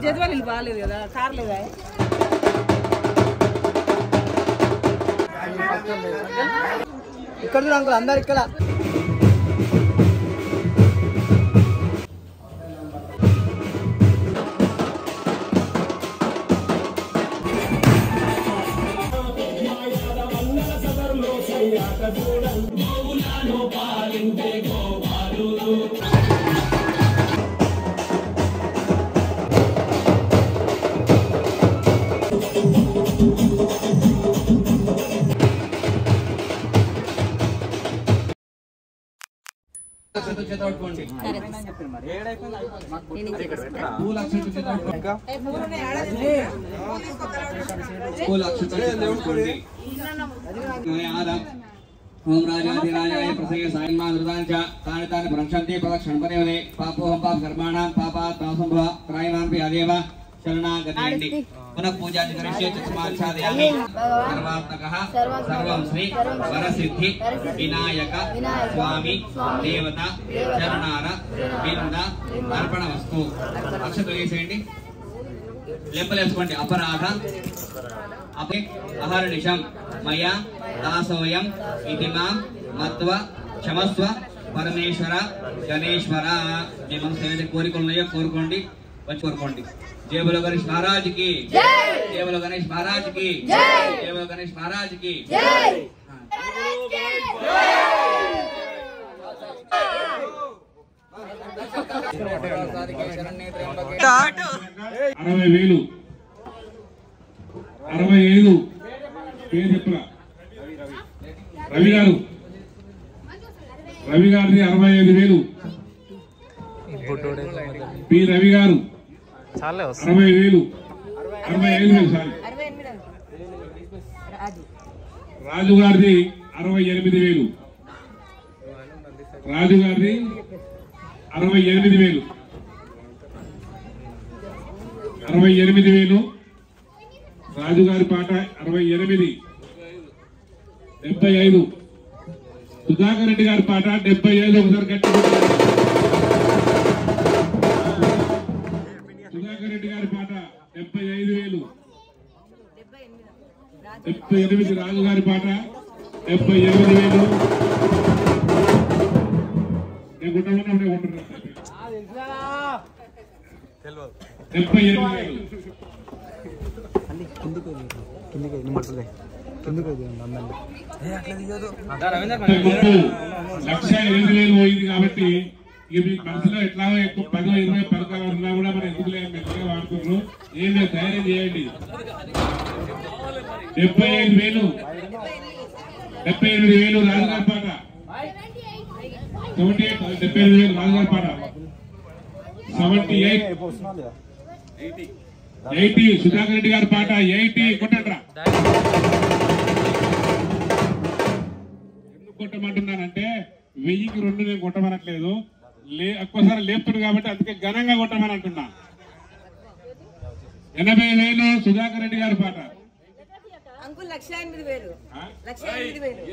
జదవాళ్ళు బాగాలేదు కదా కార్ లేదా ఇక్కడ చూడు అంకుల్ అందరు ఇక్కడ ఓం రాజాధిరాజాయ ప్రసయ సాయన్మా నృతాంచ తాని తాని భ్రంశంతి ప్రదక్షిణపదేవదే పాపోహం పాప కర్మాణం పాపాత్ సంభవ త్రాయమాన్పి అదేవ శరణాగతి పునః పూజా కరిష్యే చస్మాచ్ఛాదయామి సర్వాత్మకః సర్వం శ్రీ వరసిద్ధి వినాయక స్వామి దేవత చరణార బింద అర్పణ వస్తు అక్షతలు వేసేయండి లెంపలేసుకోండి అపరాధ అపే అహర్నిశం మయా దాసోయం ఇది మాం మత్వ క్షమస్వ పరమేశ్వర గణేశ్వర మీ మనసు ఏదైతే కోరికలు ఉన్నాయో కోరుకోండి వచ్చి కోరుకోండి జేబులో గణేష్ మహారాజ్ కి జేబులో గణేష్ మహారాజ్ కి జేబులో గణేష్ మహారాజ్ కి అరవై వేలు అరవై ఐదు పేరు చెప్పురా రవి గారు రవి గారిది అరవై ఐదు వేలు పి రవి గారు అరవై వేలు అరవై ఐదు వేలు సారీ రాజు గారిది అరవై ఎనిమిది వేలు రాజు గారిది అరవై ఎనిమిది వేలు అరవై ఎనిమిది వేలు రాజుగారి పాట అరవై ఎనిమిది డెబ్బై ఐదు సుధాకర్ రెడ్డి గారి పాట డెబ్బై ఐదు ఒకసారి గట్టి సుధాకర్ రెడ్డి గారి పాట డెబ్బై ఐదు వేలు డెబ్బై ఎనిమిది రాజు గారి పాట డెబ్బై ఎనిమిది వేలు నేను గుట్టమన్నా ఉంటే కొంటున్నా డెబ్బై ఎనిమిది వేలు గుంపు లక్ష ఎనిమిది వేలు పోయింది కాబట్టి ఇక మీ మనసులో ఎట్లా ఎక్కువ పదో ఇరవై పథకాలు ఉన్నా కూడా మనం ఎందుకు లేదు మెల్లగా వాడుతున్నారు ఏం లేదు ధైర్యం చేయండి డెబ్బై ఐదు వేలు డెబ్బై ఎనిమిది వేలు రాజుగారి పాట సెవెంటీ ఎయిట్ డెబ్బై ఎనిమిది వేలు రాజుగారి పాట seventy eight eighty Sudhakar Reddy గారి పాట ఎయిటీ కొట్టండ్రా ఎందుకు కొట్టమంటున్నానంటే వెయ్యికి రెండు నేను కొట్టమనట్లేదు లే ఒక్కోసారి లేపుతుడు కాబట్టి అందుకే ఘనంగా కొట్టమని అంటున్నా ఎనభై వేలు సుధాకర్ రెడ్డి గారి పాట అంకుల్ లక్ష ఎనిమిది వేలు ఆ? లక్ష ఎనిమిది వేలు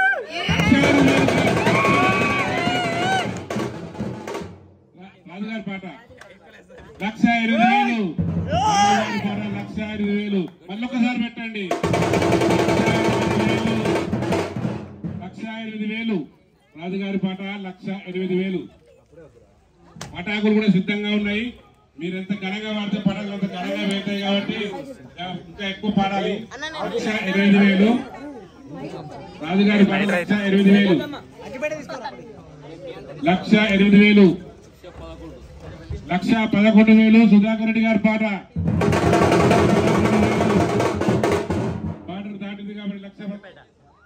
రాజుగారి పాట లక్ష ఎనిమిది వేలు రాజుగారి పాట లక్ష ఎనిమిది వేలు మళ్ళొకసారి పెట్టండి లక్ష ఎనిమిది వేలు రాజుగారి పాట లక్ష ఎనిమిది వేలు పటాకులు కూడా సిద్ధంగా ఉన్నాయి మీరు ఎంత ఘనంగా వాడితే పటాకులు అంత ఘనంగా వేస్తాయి కాబట్టి ఇంకా ఎక్కువ పాడాలి లక్ష ఎనిమిది వేలు రాజుగారి పాట లక్ష ఎనిమిది వేలు లక్ష ఎనిమిది వేలు లక్ష పదకొండు వేలు సుధాకర్ రెడ్డి గారి పాట బార్డర్ దాటింది కాబట్టి లక్ష ప-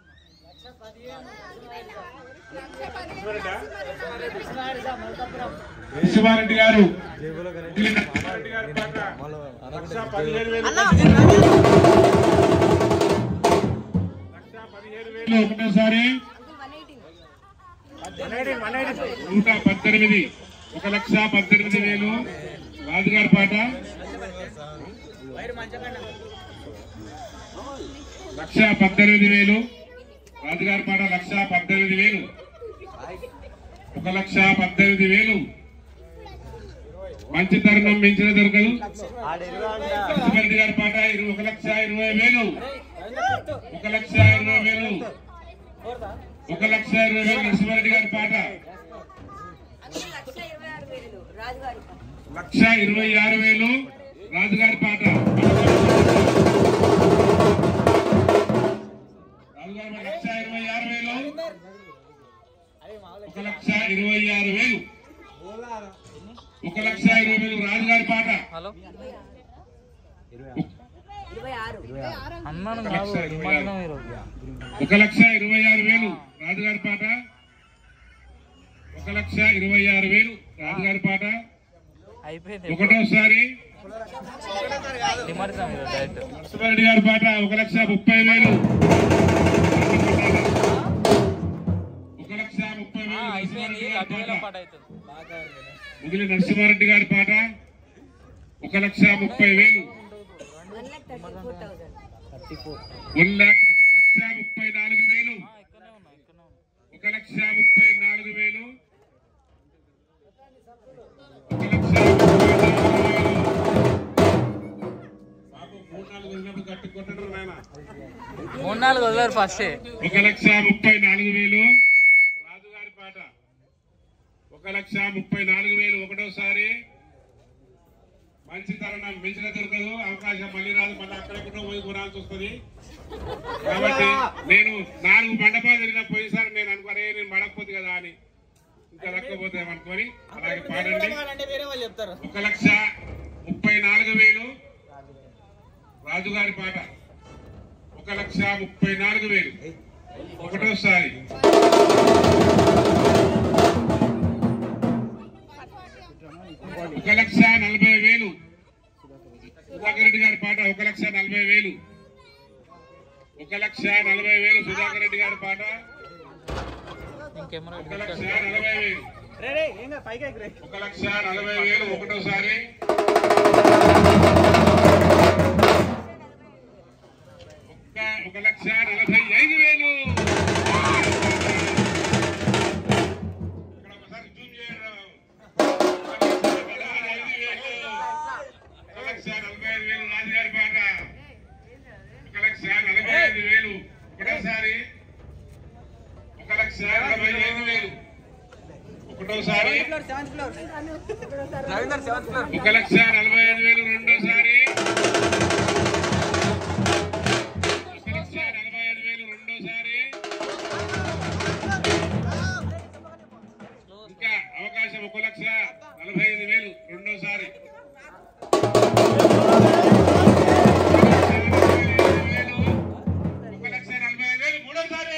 విశ్వమారెడ్డి గారు విశ్వమారెడ్డి గారి పాట లక్ష పదిహేను వేలు లక్ష పదిహేను వేలు ఒకటోసారి నూట పద్దెనిమిది ఒక లక్ష పద్దెనిమిది వేలు రాజుగారి పాట లక్ష పద్దెనిమిది వేలు రాజుగారి పాట లక్ష పద్దెనిమిది వేలు ఒక లక్ష పద్దెనిమిది వేలు మంచి తరుణం మించిన దొరకదు నరసింహారెడ్డి గారి పాట ఇరవై ఒక లక్ష ఇరవై వేలు ఒక లక్ష ఇరవై వేలు ఒక లక్ష ఇరవై వేలు నరసింహారెడ్డి గారి పాట లక్ష ఇరవై ఆరు వేలు రాజుగారి లక్ష ఇరవై ఆరు వేలు రాజుగారి పాట రాజుగారి పాట లక్ష ఇరవై ఆరు వేలు ఒక లక్ష ఇరవై ఆరు వేలు ఒక లక్ష ఇరవై వేలు రాజుగారి పాట ఇరవై ఆరు ఒక లక్ష ఇరవై ఆరు ఒక లక్ష ఇరవై ఆరు వేలు రాజుగారి పాట ఒక లక్ష ఇరవై ఆరు వేలు రాజుగారి పాట అయిపోయింది ఒకటోసారి నిమజ్జనం ఇది డైరెక్ట్ నరసింహారెడ్డి గారి పాట ఒక లక్ష ముప్పై వేలు ఒక లక్ష ముప్పై వేలు అయిపోయింది నరసింహారెడ్డి గారి లడ్డు వేల పాట పాట అవుతుంది ముగిలి నరసింహారెడ్డి గారి పాట ఒక లక్ష ముప్పై వేలు one lakh thirty four thousand one lakh లక్ష ముప్పై నాలుగు వేలు ఇక్కడనే ఉన్నా ఇక్కడనే ఉన్నా ఒక లక్ష ముప్పై నాలుగు వేలు ఒక లక్ష ముప్పై నాలుగు వేలు బాబు మూడు నాలుగు వదిలినప్పుడు గట్టి కొట్టడం నాయనా మూడు నాలుగు వదిలేరు ఫస్ట్ ఒక లక్ష ముప్పై నాలుగు వేలు రాజుగారి పాట ఒక లక్ష ముప్పై నాలుగు వేలు ఒకటోసారి మంచి తరుణం మించిన దొరకదు అవకాశం మళ్ళీ రాదు మళ్ళీ అక్కడెక్కడో పోయి కొనాల్సి వస్తుంది కాబట్టి నేను నాలుగు మండపాలు జరిగిన పోయినసారి నేను అనుకోరే నేను మడకపోతే కదా అని ఇంకా దక్కపోతే అనుకొని అలాగే పాడండి ఒక లక్ష ముప్పై నాలుగు వేలు రాజుగారి పాట ఒక లక్ష ముప్పై నాలుగు వేలు ఒకటోసారి ఒక లక్ష నలభై వేలు సుధాకర్ రెడ్డి గారి పాట ఒక లక్ష నలభై వేలు ఒక లక్ష నలభై వేలు సుధాకర్ రెడ్డి గారి పాట ఇంకెమెరా ఒక లక్ష నలభై వేలు ఒక లక్ష నలభై వేలు ఒకటోసారి ఒక్క ఒక లక్ష నలభై ఐదు వేలు ఇక్కడ ఒకసారి జూమ్ చేయండి ఒక లక్ష నలభై ఐదు వేలు రాజుగారి పాట ఒక లక్ష నలభై ఐదు వేలు ఒకటోసారి ఒక లక్ష నలభై ఐదు వేలు ఒకటోసారి ఒక లక్ష నలభై ఐదు వేలు రెండోసారి ఒక లక్ష నలభై ఐదు వేలు రెండోసారి ఇంకా అవకాశం ఒక లక్ష నలభై ఐదు వేలు రెండోసారి ఒక లక్ష నలభై ఐదు వేలు మూడోసారి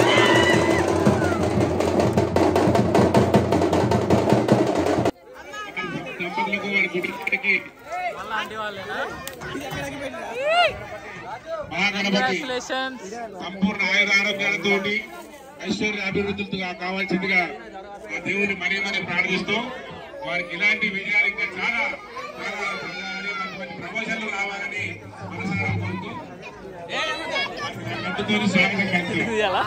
దంపతులకు వారి కుటుంబానికి మళ్ళీ ఆంటీ వాళ్ళేనా మహాగణపతి కంగ్రాచులేషన్స్ సంపూర్ణ ఆయుర ఆరోగ్యాలతో ఐశ్వర్య అభివృద్ధులతో కావాల్సిందిగా ఆ దేవుని మరీ మరీ ప్రార్థిస్తూ వారికి ఇలాంటి విజయాలు ఇంకా చాలా చాలా జరగాలని మంచి మంచి ప్రమోషన్లు రావాలని మనసారా కోరుతూ అందుకొని స్వాగతం పలుకుతున్నాం. ఎలా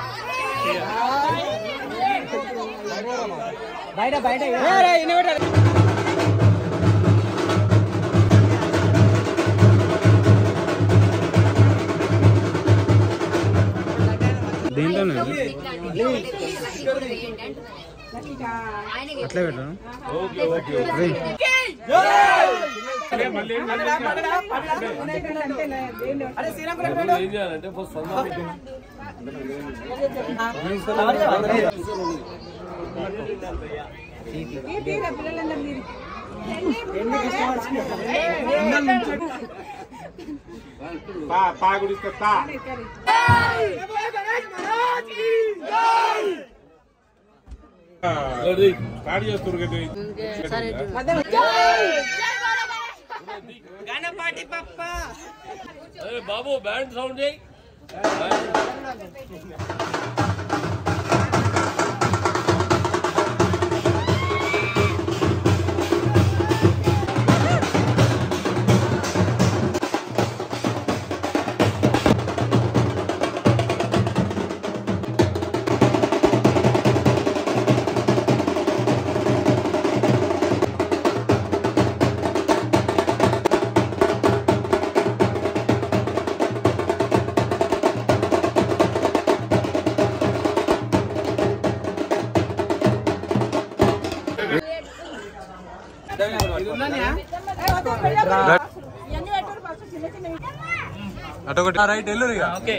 అట్లే పెట్టు స్టార్ట్ చేస్తారు కదా బాబు బ్యాండ్ సౌండ్ చేయి ఆ అటొకటి రైట్ ఎల్లురు ఇక ఓకే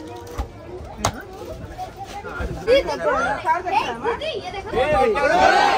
ఏ